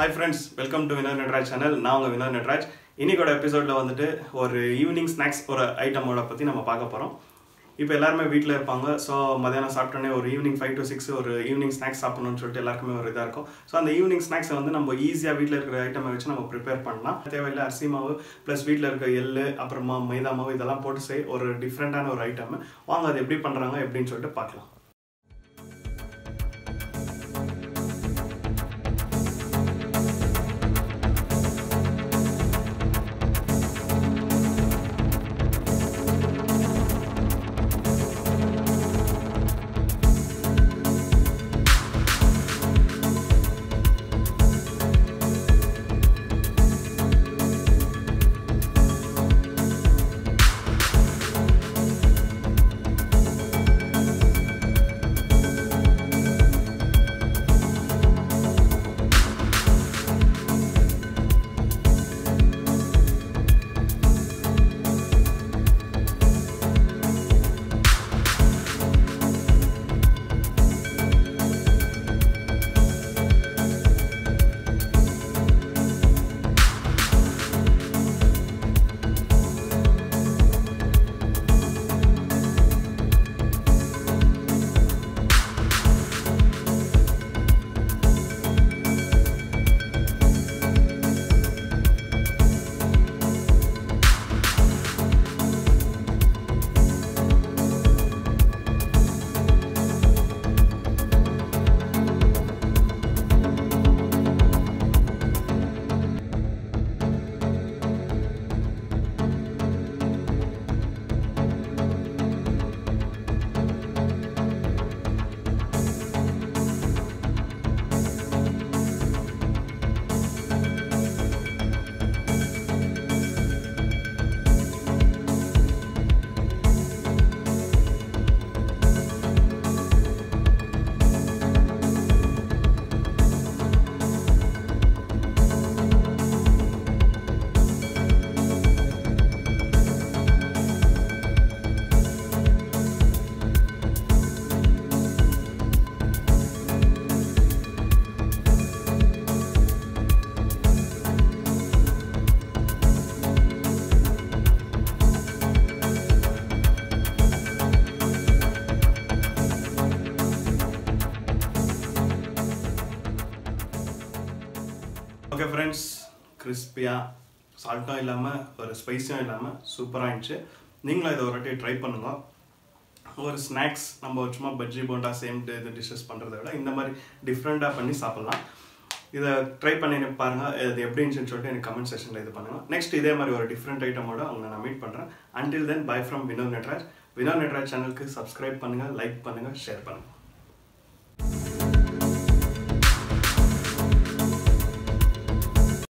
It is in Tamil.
hi friends welcome to Vinod Natraj channel நான் உங்கள் வினோத் நட்ராஜ் இன்னைக்கோட எபிசோடில் வந்துட்டு ஒரு ஈவினிங் ஸ்நாக்ஸ் ஒரு ஐட்டமோட பற்றி நம்ம பார்க்க போகிறோம் இப்போ எல்லாருமே வீட்டில் இருப்பாங்க ஸோ மதியானம் சாப்பிட்டோன்னே ஒரு ஈவினிங் ஃபைவ் டு சிக்ஸ் ஒரு ஈவினிங் ஸ்நாக்ஸ் சாப்பிடணும்னு சொல்லிட்டு எல்லாருக்குமே ஒரு இதாக இருக்கும் ஸோ அந்த ஈவினிங் ஸ்நாக்ஸை வந்து நம்ம ஈஸியாக வீட்டில் இருக்கிற ஐட்டமை வச்சு நம்ம ப்ரிப்பேர் பண்ணலாம் தேவையில்லை அரிசி மாவு ப்ளஸ் வீட்டில் இருக்க எள்ளு அப்புறமா மைதா மாவு இதெல்லாம் போட்டு செய் ஒரு டிஃப்ரெண்ட்டான ஒரு ஐட்டம் வாங்க அது எப்படி பண்ணுறாங்க எப்படின்னு சொல்லிட்டு பார்க்கலாம் ஓகே ஃப்ரெண்ட்ஸ் கிறிஸ்பியாக சால்ட்டும் இல்லாமல் ஒரு ஸ்பைஸியும் இல்லாமல் சூப்பராக இருந்துச்சு நீங்களும் இதை ஒரு வாட்டி ட்ரை பண்ணுங்க ஒரு ஸ்நாக்ஸ் நம்ம சும்மா பஜ்ஜி போண்டா சேம் இது டிஷ்ஷஸ் பண்ணுறத விட இந்த மாதிரி டிஃப்ரெண்ட்டாக பண்ணி சாப்பிட்லாம் இதை ட்ரை பண்ணி பாருங்கள் இது எப்படி இருந்துச்சுன்னு சொல்லிட்டு எனக்கு கமெண்ட் செக்ஷனில் இது பண்ணுங்கள் நெக்ஸ்ட் இதே மாதிரி ஒரு டிஃப்ரெண்ட் ஐட்டமோட உங்களை நான் மீட் பண்ணுறேன் until then bye from Vinod Natraj Vinod Natraj சேனலுக்கு சப்ஸ்கிரைப் பண்ணுங்கள் லைக் பண்ணுங்கள் ஷேர் பண்ணுங்கள்